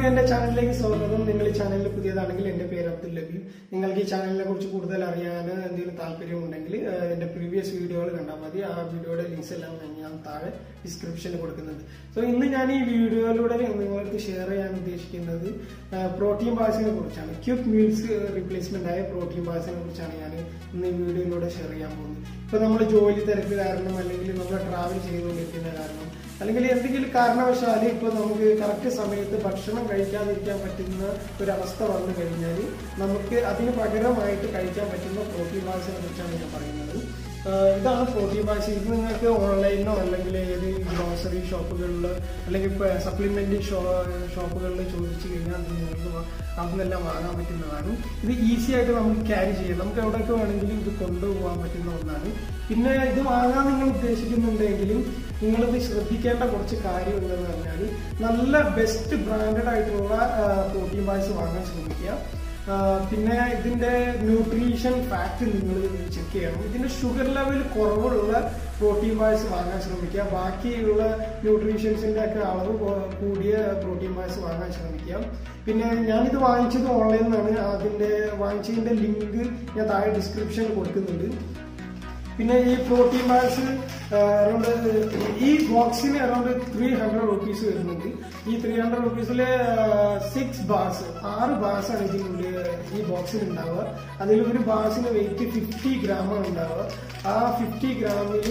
എല്ലാവർക്കും എന്റെ ചാനലിലേക്ക് സ്വാഗതം നിങ്ങൾ ഈ ചാനലിൽ പുതിയതാണെങ്കിൽ എന്റെ പേര് അബ്ദുൽ ലബീബ് നിങ്ങൾക്ക് ഈ ചാനലിനെ കുറിച്ച് കൂടുതൽ അറിയാൻ എന്തെങ്കിലും താല്പര്യമുണ്ടെങ്കിൽ ഏഹ്, എന്റെ പ്രീവിയസ് വീഡിയോകൾ കണ്ടാൽ മതി ആ വീഡിയോയുടെ ലിങ്ക്സ് എല്ലാം ഞാൻ താഴെ ഡിസ്ക്രിപ്ഷനിൽ കൊടുക്കുന്നുണ്ട് സോ ഇന്ന് ഞാൻ ഈ വീഡിയോയിലൂടെ നിങ്ങൾക്ക് ഷെയർ ചെയ്യാൻ ഉദ്ദേശിക്കുന്നത് പ്രോട്ടീൻ ബാസിനെ കുറിച്ചാണ് ക്യൂബ് മീൽസ് റീപ്ലേസ്മെന്റ് ആയ പ്രോട്ടീൻ ബാസിനെ കുറിച്ചാണ് ഞാൻ ഇന്ന് ഈ വീഡിയോയിലൂടെ ഷെയർ ചെയ്യാൻ പോകുന്നത് ഇപ്പൊ നമ്മൾ ജോലി തിരക്ക് കാരണം അല്ലെങ്കിൽ നമ്മൾ ട്രാവൽ ചെയ്തുകൊണ്ടിരിക്കുന്ന കാരണം അല്ലെങ്കിൽ എന്തെങ്കിലും കാരണവശാൽ ഇപ്പൊ നമുക്ക് കറക്റ്റ് സമയത്ത് ഭക്ഷണം കഴിക്കാതിരിക്കാൻ പറ്റുന്ന ഒരു അവസ്ഥ വന്നു കഴിഞ്ഞാൽ നമുക്ക് അതിന് പകരമായിട്ട് കഴിക്കാൻ പറ്റുന്ന പ്രോട്ടീൻ ബാസിനെ കുറിച്ചാണ് ഞാൻ പറയുന്നത് ആഹ് ഇതാണ് പ്രോട്ടീൻ ബാസ് ഇത് നിങ്ങൾക്ക് ഓൺലൈനിലോ അല്ലെങ്കിൽ ഏത് ഗ്രോസറി ഷോപ്പുകളിൽ അല്ലെങ്കിൽ ഇപ്പോൾ സപ്ലിമെന്റ് ഷോ ഷോപ്പുകളിൽ ചോദിച്ചു കഴിഞ്ഞാൽ അത് നിങ്ങൾക്ക് വാ- അവിടുന്നെല്ലാം വാങ്ങാൻ പറ്റുന്നതാണ് ഇത് ഈസി ആയിട്ട് നമുക്ക് ക്യാരി ചെയ്യാം നമുക്ക് എവിടെയൊക്കെ വേണമെങ്കിലും ഇത് കൊണ്ടുപോകാൻ പറ്റുന്ന ഒന്നാണ് പിന്നെ ഇത് വാങ്ങാൻ നിങ്ങൾ ഉദ്ദേശിക്കുന്നുണ്ടെങ്കിലും നിങ്ങളിത് ശ്രദ്ധിക്കേണ്ട കുറച്ച് കാര്യം എന്തെന്ന് പറഞ്ഞാൽ നല്ല ബെസ്റ്റ് ബ്രാൻഡഡ് ആയിട്ടുള്ള പ്രോട്ടീൻ ബാസ് വാങ്ങാൻ ശ്രമിക്കുക ആ, പിന്നെ ഇതിന്റെ ന്യൂട്രീഷൻ ഫാക്ട് നിങ്ങൾ ചെക്ക് ചെയ്യണം ഇതിന്റെ ഷുഗർ ലെവൽ കുറവുള്ള പ്രോട്ടീൻ ബാഴ്സ് വാങ്ങാൻ ശ്രമിക്കുക ബാക്കിയുള്ള ന്യൂട്രീഷൻസിന്റെ ഒക്കെ അളവ് കൊ- കൂടിയ പ്രോട്ടീൻ ബാഴ്സ് വാങ്ങാൻ ശ്രമിക്കുക പിന്നെ ഞാനിത് വാങ്ങിച്ചത് ഓൺലൈനിൽ നിന്നാണ് അതിന്റെ വാങ്ങിച്ചതിന്റെ ലിങ്ക് ഞാൻ താഴെ ഡിസ്ക്രിപ്ഷനിൽ കൊടുക്കുന്നുണ്ട് പിന്നെ ഈ പ്രോട്ടീൻ ബാർസ് അറൗണ്ട് ഈ ബോക്സിന് അറൗണ്ട് ത്രീ ഹൺഡ്രഡ് റുപ്പീസ് വരുന്നുണ്ട് ഈ ത്രീ ഹൺഡ്രഡ് റുപ്പീസിൽ സിക്സ് ബാർസ് ആറ് ബാർസ് ആണ് ഇതിനുള്ളിൽ ഈ ബോക്സിൽ ഉണ്ടാവുക അതിൽ ഒരു ബാർസിന് വെയിറ്റ് ഫിഫ്റ്റി ഗ്രാമാണ് ഉണ്ടാവുക ആ ഫിഫ്റ്റി ഗ്രാമിൽ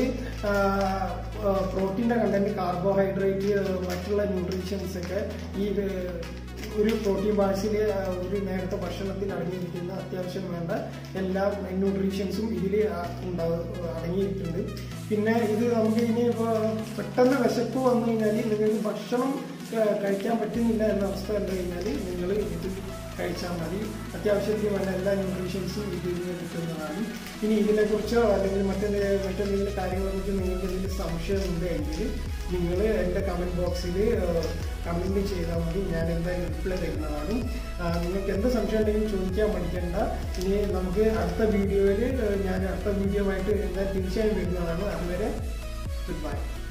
പ്രോട്ടീൻ്റെ കണ്ടന്റ് കാർബോഹൈഡ്രേറ്റ് മറ്റുള്ള ന്യൂട്രീഷൻസ് ഒക്കെ ഈ ഏഹ്, ഒരു പ്രോട്ടീൻ ബാഴ്സിൽ ഒരു നേരത്തെ ഭക്ഷണത്തിൽ അടങ്ങിയിരിക്കുന്ന അത്യാവശ്യം വേണ്ട എല്ലാ ന്യൂട്രീഷൻസും ഇതിൽ ഉണ്ടാവും അടങ്ങിയിട്ടുണ്ട് പിന്നെ ഇത് നമുക്ക് ഇനി ഇപ്പോൾ പെട്ടെന്ന് വിശപ്പ് വന്നു കഴിഞ്ഞാൽ നിങ്ങൾക്ക് ഭക്ഷണം ക- കഴിക്കാൻ പറ്റുന്നില്ല എന്ന അവസ്ഥ വന്നു കഴിഞ്ഞാൽ നിങ്ങൾ ഇത് കഴിച്ചാൽ മതി അത്യാവശ്യത്തിന് വേണ്ട എല്ലാ ന്യൂട്രീഷൻസും ഇതിൽ നിന്ന് കിട്ടുന്നതാണ് ഇനി ഇതിനെക്കുറിച്ചോ അല്ലെങ്കിൽ മറ്റെന്തെങ്കിലും മറ്റെന്തെങ്കിലും കാര്യങ്ങളെക്കുറിച്ച് നിങ്ങൾക്ക് എന്തെങ്കിലും സംശയം ഉണ്ടെങ്കിൽ നിങ്ങൾ എൻ്റെ കമൻറ്റ് ബോക്സിൽ കമൻറ്റ് ചെയ്താൽ മതി ഞാൻ എന്തായാലും റിപ്ലൈ തരുന്നതാണ് ആ, നിങ്ങൾക്ക് എന്ത് സംശയം ഉണ്ടെങ്കിലും ചോദിക്കാൻ പഠിക്കേണ്ട ഇനി നമുക്ക് അടുത്ത വീഡിയോയിൽ ഞാൻ അടുത്ത വീഡിയോ ആയിട്ട് എന്തായാലും തീർച്ചയായും വരുന്നതാണ് അതുവരെ ഗുഡ് ബൈ